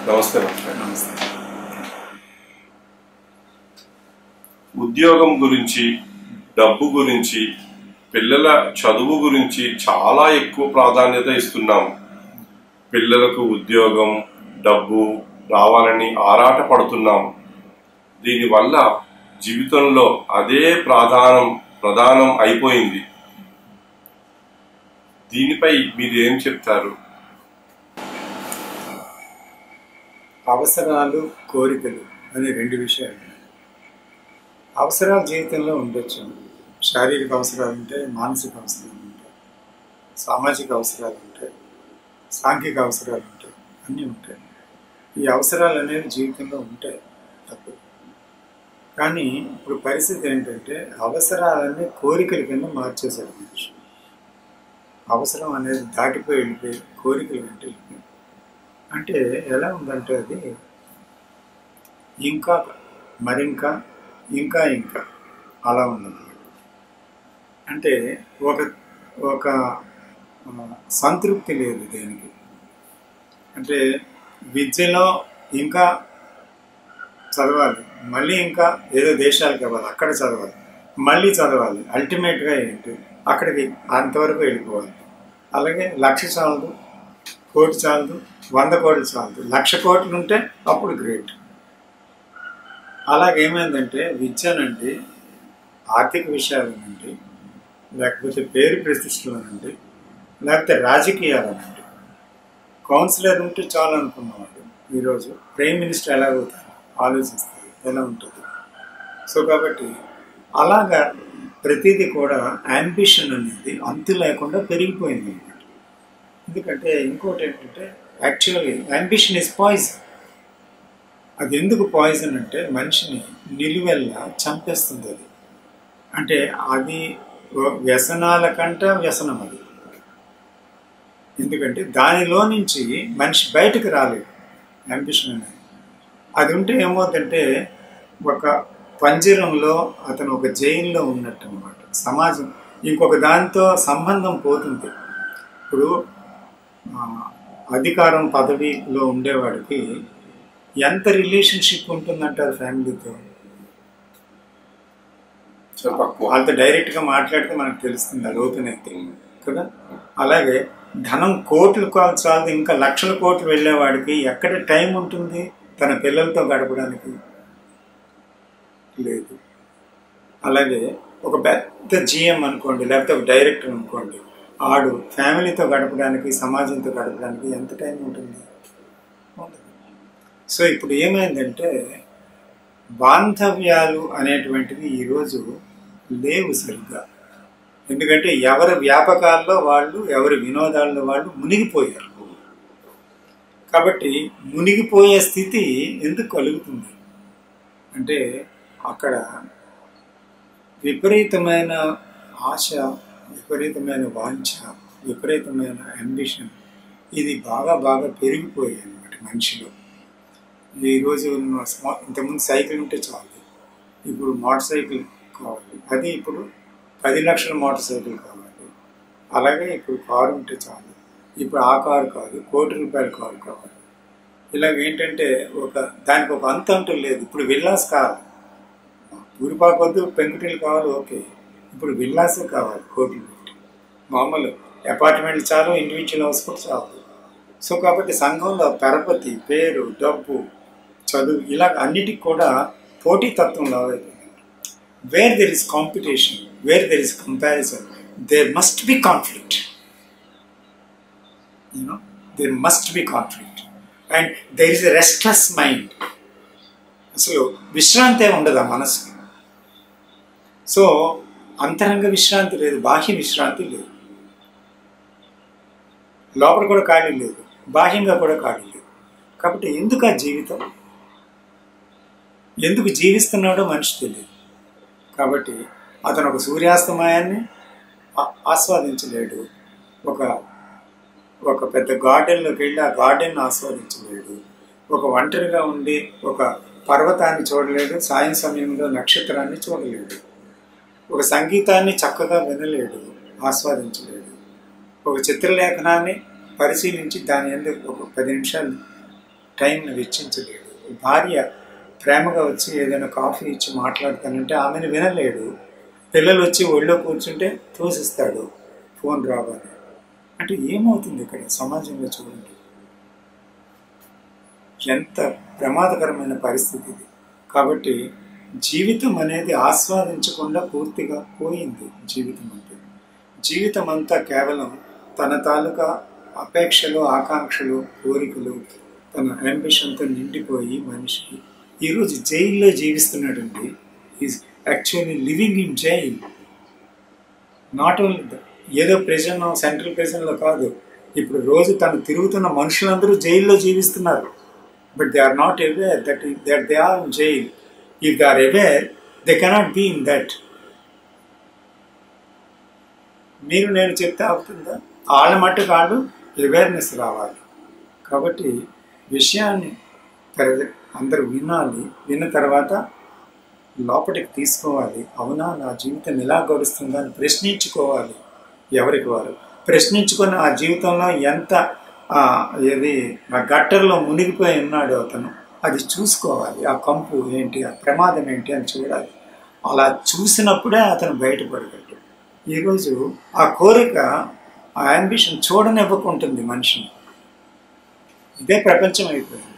నమస్తే మాస్టర్ నమస్తే ఉద్యోగం గురించి డబ్బు గురించి పిల్లల చదువు గురించి చాలా ఎక్కువ ప్రాధాన్యత ఇస్తున్నాం పిల్లలకు ఉద్యోగం డబ్బు రావాలని ఆరాట పడుతున్నాం దీనివల్ల జీవితంలో అదే ప్రధానం ప్రధానం అయిపోయింది దీనిపై మీరు ఏం చెప్తారు అవసరాలు కోరికలు అనే రెండు విషయాలు అవసరాలు జీవితంలో ఉండొచ్చు శారీరక అవసరాలు ఉంటాయి మానసిక అవసరాలు ఉంటాయి సామాజిక అవసరాలు ఉంటాయి సాంఘిక అవసరాలు ఉంటాయి అన్నీ ఉంటాయి ఈ అవసరాలు అనేవి జీవితంలో ఉంటాయి తప్పదు కానీ ఇప్పుడు పరిస్థితి ఏంటంటే అవసరాలన్నీ కోరికల కింద మార్చేశారు మనిషి అవసరం అనేది దాటిపోయి వెళ్ళిపోయి కోరికలు వెంట వెళ్ళిపోయి అంటే ఎలా ఉందంటే అది ఇంకా మరింకా ఇంకా ఇంకా అలా ఉందన్నమాట అంటే ఒక ఒక ఆ, సంతృప్తి లేదు దేనికి అంటే విద్యలో ఇంకా చదవాలి మళ్ళీ ఇంకా ఏదో దేశాలకు ఇవ్వాలి అక్కడ చదవాలి మళ్ళీ చదవాలి అల్టిమేట్గా ఏంటి అక్కడికి అంతవరకు వెళ్ళిపోవాలి అలాగే లక్ష చాలదు కోటి చాలదు వంద కోట్లు చాలదు లక్ష కోట్లు ఉంటే అప్పుడు గ్రేట్ అలాగేమైందంటే విద్య నుండి ఆర్థిక విషయాల నుండి లేకపోతే పేరు ప్రతిష్టల నుండి లేకపోతే రాజకీయాల నుండి కౌన్సిలర్ ఉంటే చాలు అనుకున్నవాడు ఈరోజు ప్రైమ్ మినిస్టర్ ఎలా అవుతారు ఆలోచిస్తారు ఎలా ఉంటుంది సో కాబట్టి అలాగా ప్రతిదీ కూడా అంబిషన్ అనేది అంతు లేకుండా పెరిగిపోయింది అన్నమాట ఎందుకంటే ఇంకోటి ఏంటంటే యాక్చువల్లీ అంబిషన్ ఇస్ పాయిజన్ అది ఎందుకు పాయిజన్ అంటే మనిషిని నిలువెల్లా చంపేస్తుంది అది అంటే అది వ్యసనాల కంటే వ్యసనం అది ఎందుకంటే దానిలో నుంచి మనిషి బయటకు రాలేడు అంబిషన్ అనేది అది ఉంటే ఏమవుతుందంటే ఒక పంజరంలో అతను ఒక జైల్లో ఉన్నట్టు అనమాట సమాజం ఇంకొక దానితో సంబంధం పోతుంది ఇప్పుడు ఆ, అధికారం పదవిలో ఉండేవాడికి ఎంత రిలేషన్షిప్ ఉంటుందంటారు ఫ్యామిలీతో చాలా తక్కువ వాళ్ళతో డైరెక్ట్గా మాట్లాడితే మనకు తెలుస్తుంది ఆ లోతునైతే కదా అలాగే ధనం కోట్లు కాదు చాలు ఇంకా లక్షల కోట్లు వెళ్ళేవాడికి ఎక్కడ టైం ఉంటుంది తన పిల్లలతో గడపడానికి లేదు అలాగే ఒక పెద్ద జిఎం అనుకోండి లేకపోతే ఒక డైరెక్టర్ అనుకోండి ఆడు ఫ్యామిలీతో గడపడానికి సమాజంతో గడపడానికి ఎంత టైం ఉంటుంది ఉండదు. సో ఇప్పుడు ఏమైందంటే బాంధవ్యాలు అనేటువంటివి ఈరోజు లేవు సరిగ్గా ఎందుకంటే ఎవరి వ్యాపకాల్లో వాళ్ళు ఎవరి వినోదాల్లో వాళ్ళు మునిగిపోయారు కాబట్టి మునిగిపోయే స్థితి ఎందుకు కలుగుతుంది అంటే అక్కడ విపరీతమైన ఆశ విపరీతమైన వాంఛ విపరీతమైన అంబిషన్ ఇది బాగా బాగా పెరిగిపోయాయి అన్నమాట మనిషిలో ఈరోజు ఉన్న స్మా- ఇంతకుముందు సైకిల్ ఉంటే చాలు ఇప్పుడు మోటార్ సైకిల్ కావాలి అది ఇప్పుడు పది లక్షల మోటార్ సైకిల్ కావాలి అలాగే ఇప్పుడు కారు ఉంటే చాలు ఇప్పుడు ఆ కారు కాదు కోటి రూపాయల కారు కావాలి ఇలాగ ఏంటంటే ఒక దానికి ఒక అంత అంటూ లేదు ఇప్పుడు విల్లాస్ కావాలి ఊరిపాకొద్దు పెంకుటిల్లు కావాలి ఓకే ఇప్పుడు విల్లాసే కావాలి కోట్లు పెట్టి మామూలు అపార్ట్మెంట్లు చాలు ఇండివిజువల్ హౌస్ కూడా చాలు సో కాబట్టి సంఘంలో పరపతి పేరు డబ్బు చదువు ఇలా అన్నిటికి కూడా పోటీతత్వం లాగైపోయింది where there is competition where there is comparison there must be conflict you know there must be conflict and there is a restless mind అసలు విశ్రాంతి ఉండదు ఆ మనసుకి సో అంతరంగ విశ్రాంతి లేదు బాహ్య విశ్రాంతి లేదు లోపల కూడా ఖాళీ లేదు బాహ్యంగా కూడా ఖాళీ లేదు కాబట్టి ఎందుకు ఆ జీవితం ఎందుకు జీవిస్తున్నాడో మనిషి తెలియదు కాబట్టి అతను ఒక సూర్యాస్తమయాన్ని ఆ- ఆస్వాదించలేడు ఒక ఒక పెద్ద గార్డెన్లోకి వెళ్ళి ఆ గార్డెన్ ఆస్వాదించలేడు ఒక ఒంటరిగా ఉండి ఒక పర్వతాన్ని చూడలేడు సాయం సమయంలో నక్షత్రాన్ని చూడలేడు ఒక సంగీతాన్ని చక్కగా వినలేడు ఆస్వాదించలేడు ఒక చిత్రలేఖనాన్ని పరిశీలించి దాని ఎందుకు ఒక పది నిమిషాలు టైంని వెచ్చించలేడు భార్య ప్రేమగా వచ్చి ఏదైనా కాఫీ ఇచ్చి మాట్లాడతానంటే ఆమెను వినలేడు పిల్లలు వచ్చి ఒళ్ళో కూర్చుంటే తోసిస్తాడు ఫోన్ రావాలి అంటే ఏమవుతుంది ఇక్కడ సమాజంలో చూడండి ఎంత ప్రమాదకరమైన పరిస్థితి ఇది కాబట్టి జీవితం అనేది ఆస్వాదించకుండా పూర్తిగా పోయింది జీవితం అంతా జీవితం అంతా కేవలం తన తాలూకా అపేక్షలు ఆకాంక్షలు కోరికలు తన అంబిషన్తో నిండిపోయి మనిషి ఈరోజు జైల్లో జీవిస్తున్నాడండి is actually living in jail not only ఏదో ప్రెజన్ సెంట్రల్ ప్రెజన్లో కాదు ఇప్పుడు రోజు తను తిరుగుతున్న మనుషులందరూ జైల్లో జీవిస్తున్నారు but they are not aware that that they are in jail if they are aware they cannot be in that మీరు నేను చెప్తే అవుతుందా వాళ్ళ మట్టుకు వాళ్ళు అవేర్నెస్ రావాలి కాబట్టి విషయాన్ని ప్రజ- అందరూ వినాలి విన్న తర్వాత లోపలికి తీసుకోవాలి అవునా నా జీవితం ఎలా గడుస్తుందా అని ప్రశ్నించుకోవాలి ఎవరికి వారు ప్రశ్నించుకొని ఆ జీవితంలో ఎంత ఆ, ఏది ఆ గట్టర్లో మునిగిపోయి ఉన్నాడో అతను అది చూసుకోవాలి ఆ కంపు ఏంటి ఆ ప్రమాదం ఏంటి అని చూడాలి అలా చూసినప్పుడే అతను బయటపడగలడు ఈరోజు ఆ కోరిక ఆ అంబిషన్ చూడనివ్వకుంటుంది మనిషిని ఇదే ప్రపంచం అయిపోయింది